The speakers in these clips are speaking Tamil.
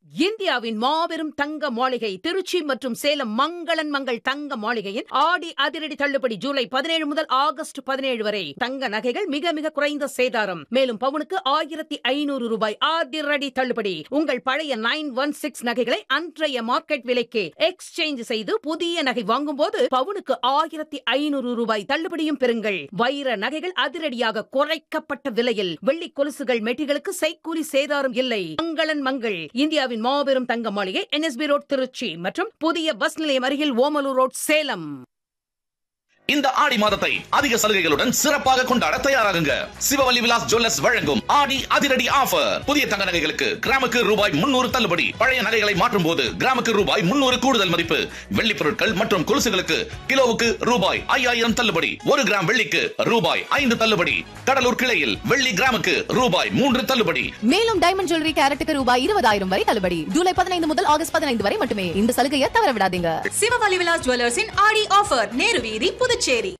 இந்தியாவின் மாபெரும் தங்க மாளிகை திருச்சி மற்றும் சேலம் மங்களன் மங்கள் தங்க மாளிகையின் ஆடி அதிரடி தள்ளுபடி ஜூலை பதினேழு முதல் ஆகஸ்ட் பதினேழு வரை தங்க நகைகள் மிக மிக குறைந்த சேதாரம் மேலும் பவுனுக்கு ஆயிரத்தி ஐநூறு ரூபாய் அதிரடி தள்ளுபடி உங்கள் பழைய நைன் ஒன் சிக்ஸ் நகைகளை அன்றைய மார்க்கெட் விலைக்கு எக்ஸ்சேஞ்ச் செய்து புதிய நகை வாங்கும்போது பவுனுக்கு ஆயிரத்தி ஐநூறு ரூபாய் தள்ளுபடியும் பெறுங்கள் வைர நகைகள் அதிரடியாக குறைக்கப்பட்ட விலையில் வெள்ளி கொலுசுகள் மெட்டிகளுக்கு செய்கூலி சேதாரம் இல்லை மங்களன் மங்கள் இந்தியாவின் மாபெரும் தங்க மாளிகை என்எஸ்பி ரோட் திருச்சி மற்றும் புதிய பஸ் நிலையம் அருகில் ஓமலூர் ரோட் சேலம் இந்த ஆடி மாதத்தை அதிக சலுகைகளுடன் சிறப்பாக கொண்டாட தயாராகுங்க சிவவல்லி விலாஸ் ஜுவல்லர்ஸ் வழங்கும் ஆடி அதிரடி ஆஃபர் புதிய தங்க நகைகளுக்கு கிராமுக்கு ரூபாய் முன்னூறு தள்ளுபடி பழைய நகைகளை மாற்றும் போது கிராமுக்கு ரூபாய் முன்னூறு கூடுதல் மதிப்பு வெள்ளி பொருட்கள் மற்றும் கொலுசுகளுக்கு கிலோவுக்கு ரூபாய் ஐயாயிரம் தள்ளுபடி ஒரு கிராம் வெள்ளிக்கு ரூபாய் ஐந்து தள்ளுபடி கடலூர் கிளையில் வெள்ளி கிராமுக்கு ரூபாய் மூன்று தள்ளுபடி மேலும் டைமண்ட் ஜுவல்லரி கேரட்டுக்கு ரூபாய் இருபதாயிரம் வரை தள்ளுபடி ஜூலை பதினைந்து முதல் ஆகஸ்ட் பதினைந்து வரை மட்டுமே இந்த சலுகையை தவற விடாதீங்க சிவவலி விலாஸ் ஜுவல்லர்ஸின் ஆடி ஆஃபர் நேரு வீதி புதுச்சேரி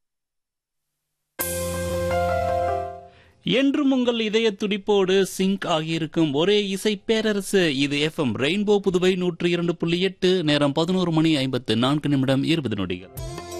என்றும் உங்கள் இதய துடிப்போடு சிங்க் ஆகியிருக்கும் ஒரே இசை பேரரசு இது எஃப்எம் ரெயின்போ புதுவை நூற்றி இரண்டு புள்ளி எட்டு நேரம் பதினோரு மணி ஐம்பத்து நான்கு நிமிடம் இருபது நொடிகள்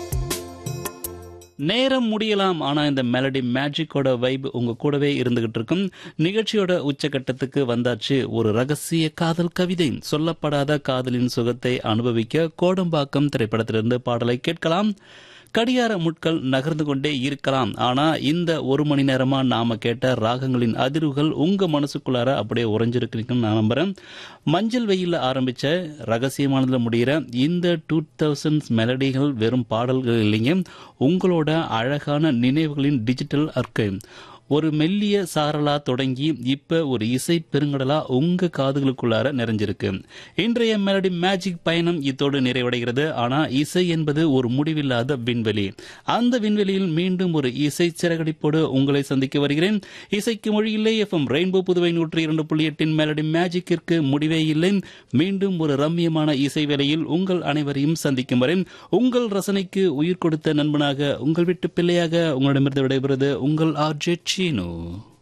நேரம் முடியலாம் ஆனா இந்த மெலடி மேஜிக்கோட வைப் உங்க கூடவே இருந்துகிட்டு இருக்கும் நிகழ்ச்சியோட உச்சகட்டத்துக்கு வந்தாச்சு ஒரு ரகசிய காதல் கவிதை சொல்லப்படாத காதலின் சுகத்தை அனுபவிக்க கோடம்பாக்கம் திரைப்படத்திலிருந்து பாடலை கேட்கலாம் கடியார முட்கள் நகர்ந்து கொண்டே இருக்கலாம் ஆனா இந்த ஒரு மணி நேரமா நாம கேட்ட ராகங்களின் அதிர்வுகள் உங்க மனசுக்குள்ளார அப்படியே உறைஞ்சிருக்குன்னு நான் நம்புறேன் மஞ்சள் வெயில்ல ஆரம்பிச்ச ரகசியமானதுல முடிகிற இந்த டூ தௌசண்ட்ஸ் மெலடிகள் வெறும் பாடல்கள் இல்லைங்க உங்களோட அழகான நினைவுகளின் டிஜிட்டல் அர்க்கைவ் ஒரு மெல்லிய சாரலா தொடங்கி இப்ப ஒரு இசை பெருங்கடலா உங்க காதுகளுக்குள்ளார நிறைஞ்சிருக்கு இன்றைய மெலடி மேஜிக் பயணம் இத்தோடு நிறைவடைகிறது ஆனா இசை என்பது ஒரு முடிவில்லாத விண்வெளி அந்த விண்வெளியில் மீண்டும் ஒரு இசை சிறகடிப்போடு உங்களை சந்திக்க வருகிறேன் இசைக்கு மொழி இல்லை எஃப்எம் ரெயின்போ புதுவை நூற்றி இரண்டு புள்ளி எட்டின் மெலடி மேஜிக்கிற்கு முடிவே இல்லை மீண்டும் ஒரு ரம்மியமான இசை வேளையில் உங்கள் அனைவரையும் சந்திக்கும் வரை உங்கள் ரசனைக்கு உயிர் கொடுத்த நண்பனாக உங்கள் வீட்டு பிள்ளையாக உங்களிடமிருந்து விடைபெறுவது உங்கள் ஆர்ஜே சீனு